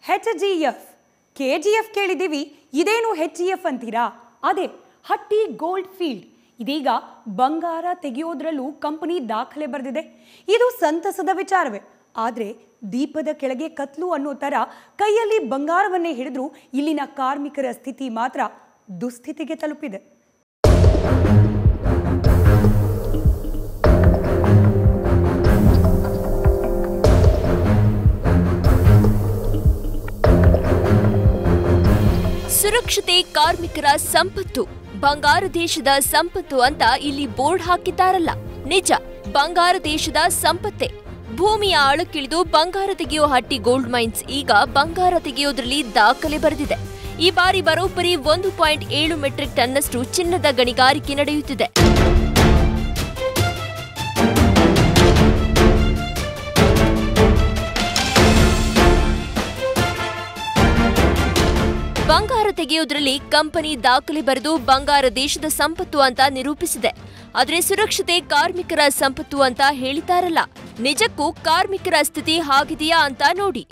ಹೆಚ್ G F K G F ಕೇಳಿದ್ದೀವಿ ಇದೇನು ಹೆಚ್ G F ಅಂತೀರಾ ಅದೇ ಹಟ್ಟಿ ಗೋಲ್ಡ್ ಫೀಲ್ಡ್ ಇದೀಗ ಬಂಗಾರ ತೆಗೆಯೋದ್ರಲ್ಲೂ ಕಂಪನಿ ದಾಖಲೆ ಬರೆದಿದೆ ಇದು ಸಂತಸದ ವಿಚಾರವೇ ಆದರೆ ದೀಪದ ಕೆಳಗೆ ಕತ್ಲು ಅನ್ನೋ ಥರ ಕೈಯಲ್ಲಿ ಬಂಗಾರವನ್ನೇ ಹಿಡಿದ್ರೂ ಇಲ್ಲಿನ ಕಾರ್ಮಿಕರ ಸ್ಥಿತಿ ಮಾತ್ರ ದುಸ್ಥಿತಿಗೆ ತಲುಪಿದೆ ಸುರಕ್ಷತೆ ಕಾರ್ಮಿಕರ ಸಂಪತ್ತು ಬಂಗಾರ ದೇಶದ ಸಂಪತ್ತು ಅಂತ ಇಲ್ಲಿ ಬೋರ್ಡ್ ಹಾಕಿದ್ದಾರಲ್ಲ ನಿಜ ಬಂಗಾರ ದೇಶದ ಸಂಪತ್ತೆ ಭೂಮಿಯ ಆಳಕ್ಕಿಳಿದು ಬಂಗಾರ ತೆಗೆಯೋ ಹಟ್ಟಿ ಗೋಲ್ಡ್ ಮೈನ್ಸ್ ಈಗ ಬಂಗಾರ ತೆಗೆಯೋದ್ರಲ್ಲಿ ದಾಖಲೆ ಬರೆದಿದೆ ಈ ಬಾರಿ ಬರೋಬ್ಬರಿ ಒಂದು ಪಾಯಿಂಟ್ ಏಳು ಮೆಟ್ರಿಕ್ ಟನ್ನಷ್ಟು ಚಿನ್ನದ ಗಣಿಗಾರಿಕೆ ನಡೆಯುತ್ತಿದೆ ಬಂಗಾರ ತೆಗೆಯೋದ್ರಲ್ಲಿ ಕಂಪನಿ ದಾಖಲೆ ಬರೆದು ಬಂಗಾರ ದೇಶದ ಸಂಪತ್ತು ಅಂತ ನಿರೂಪಿಸಿದೆ ಆದ್ರೆ ಸುರಕ್ಷತೆ ಕಾರ್ಮಿಕರ ಸಂಪತ್ತು ಅಂತ ಹೇಳಿತಾರಲ್ಲ ನಿಜಕ್ಕೂ ಕಾರ್ಮಿಕರ ಸ್ಥಿತಿ ಹಾಗಿದೆಯಾ ಅಂತ ನೋಡಿ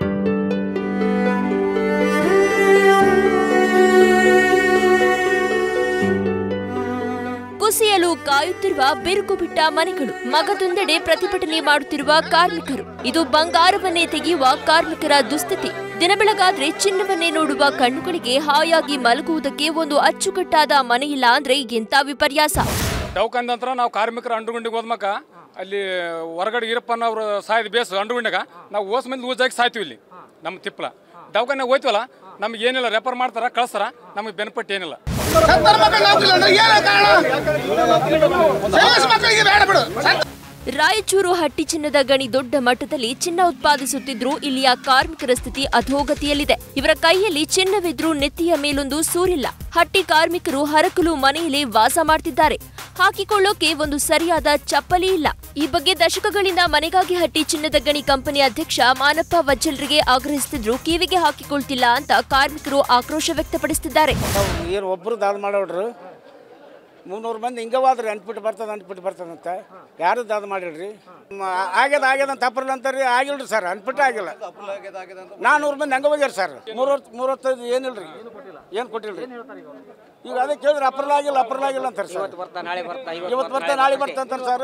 ಕುಸಿಯಲು ಕಾಯುತ್ತಿರುವ ಬಿರುಕು ಬಿಟ್ಟ ಮನೆಗಳು ಮಗದೊಂದೆಡೆ ಪ್ರತಿಭಟನೆ ಮಾಡುತ್ತಿರುವ ಕಾರ್ಮಿಕರು ಇದು ಬಂಗಾರವನ್ನೇ ತೆಗೆಯುವ ಕಾರ್ಮಿಕರ ದುಸ್ಥಿತಿ ದಿನ ಬೆಳಗಾದ್ರೆ ಚಿನ್ನವನ್ನೇ ನೋಡುವ ಕಣ್ಣುಗಳಿಗೆ ಹಾಯಾಗಿ ಮಲಗುವುದಕ್ಕೆ ಒಂದು ಅಚ್ಚುಕಟ್ಟಾದ ಮನೆಯಿಲ್ಲ ಅಂದ್ರೆ ಎಂತ ವಿಪರ್ಯಾಸ ದವಾಖಾನೆ ನಂತರ ನಾವು ಕಾರ್ಮಿಕರ ಅಂಡುಗುಂಡಿಗೆ ಹೋದ್ಮಕ ಅಲ್ಲಿ ಹೊರಗಡೆ ಈರಪ್ಪನ ಅವರು ಸಾಯ್ದು ಬೇಸ್ ಅಂಡುಗುಂಡಿಗ ನಾವು ಓಸ್ ಮಂದಿ ಲೂಸಾಗಿ ಸಾಯ್ತೀವಿ ಇಲ್ಲಿ ನಮ್ಮ ತಿಪ್ಪಲ ದವಾಖಾನೆ ಹೋಯ್ತೀವಲ್ಲ ನಮ್ಗೆ ಏನಿಲ್ಲ ರೆಫರ್ ಮಾಡ್ತಾರ ಕಳ್ಸಾರ ನಮಗೆ ಬೆನಿಫಿಟ್ ಏನಿಲ್ಲ ಸತ್ತರ ಮಕ್ಕಳು ನೌಕರಿ ಇಲ್ಲ ಏನು ಕಾರಣ ಸೇವಸ್ ಮಕ್ಕಳಿಗೆ ಬೇಡ ಬಿಡು ಸತ್- ರಾಯಚೂರು ಹಟ್ಟಿ ಚಿನ್ನದ ಗಣಿ ದೊಡ್ಡ ಮಟ್ಟದಲ್ಲಿ ಚಿನ್ನ ಉತ್ಪಾದಿಸುತ್ತಿದ್ರೂ ಇಲ್ಲಿಯ ಕಾರ್ಮಿಕರ ಸ್ಥಿತಿ ಅಧೋಗತಿಯಲ್ಲಿದೆ ಇವರ ಕೈಯಲ್ಲಿ ಚಿನ್ನವಿದ್ರೂ ನೆತ್ತಿಯ ಮೇಲೊಂದು ಸೂರಿಲ್ಲ ಹಟ್ಟಿ ಕಾರ್ಮಿಕರು ಹರಕಲು ಮನೆಯಲ್ಲಿ ವಾಸ ಮಾಡ್ತಿದ್ದಾರೆ ಹಾಕಿಕೊಳ್ಳೋಕೆ ಒಂದು ಸರಿಯಾದ ಚಪ್ಪಲಿ ಇಲ್ಲ ಈ ಬಗ್ಗೆ ದಶಕಗಳಿಂದ ಮನೆಗಾಗಿ ಹಟ್ಟಿ ಚಿನ್ನದ ಗಣಿ ಕಂಪನಿ ಅಧ್ಯಕ್ಷ ಮಾನಪ್ಪ ವಜ್ಜಲ್ರಿಗೆ ಆಗ್ರಹಿಸುತ್ತಿದ್ರು ಕಿವಿಗೆ ಹಾಕಿಕೊಳ್ತಿಲ್ಲ ಅಂತ ಕಾರ್ಮಿಕರು ಆಕ್ರೋಶ ವ್ಯಕ್ತಪಡಿಸುತ್ತಿದ್ದಾರೆ ಏನು ಒಬ್ಬರು ದಾದ ಮಾಡೋಡ್ರು ಮುನ್ನೂರು ಮಂದಿ ಹಿಂಗವಾದ್ರಿ ಅಂಟ್ಬಿಟ್ಟು ಬರ್ತದೆ ಅಂಟ್ಬಿಟ್ಟು ಬರ್ತದಂತ ಯಾರು ದಾದ ಮಾಡಿಲ್ರಿ ಮ- ಆಗ್ಯದ ಆಗ್ಯದ ಅಂತ ತಪ್ಪರ್ಲ ಅಂತಾರ್ರಿ ಆಗಿಲ್ರಿ ಸರ್ ಅಂಟ್ಬಿಟ್ಟು ಆಗಿಲ್ಲ ನಾನ್ನೂರು ಮಂದಿ ಹಂಗ ಹೋಗ್ಯಾರ ಸರ್ ಮೂರವತ್ತು ಮೂವತ್ತೈದು ಏನಿಲ್ರಿ ಏನು ಕೊಟ್ಟಿಲ್ರಿ ಈಗ ಅದೇ ಕೇಳಿದ್ರೆ ಅಪ್ರಲ್ ಆಗಿಲ್ಲ ಅಪ್ರಲ್ ಆಗಿಲ್ಲ ಅಂತಾರೆ ಸರ್ ಇವತ್ತು ಬರ್ತಾ ನಾಳೆ ಬರ್ತಾ ಅಂತಾರೆ ಸರ್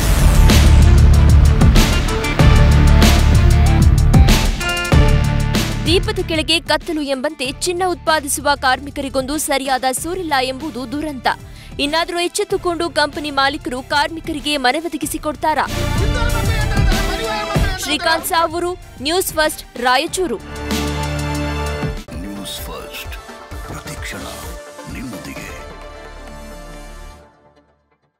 ದೀಪದ ಕೆಳಗೆ ಕತ್ತಲು ಎಂಬಂತೆ ಚಿನ್ನ ಉತ್ಪಾದಿಸುವ ಕಾರ್ಮಿಕರಿಗೊಂದು ಸರಿಯಾದ ಸೂರಿಲ್ಲ ಎಂಬುದು ದುರಂತ ಇನ್ನಾದರೂ ಎಚ್ಚೆತ್ತುಕೊಂಡು ಕಂಪನಿ ಮಾಲೀಕರು ಕಾರ್ಮಿಕರಿಗೆ ಮನೆ ಒದಗಿಸಿಕೊಡ್ತಾರಾ Srikanth Savuru News First Raichur News First ಪ್ರತಿಕ್ಷಣ ನಿಮ್ಮೊಂದಿಗೆ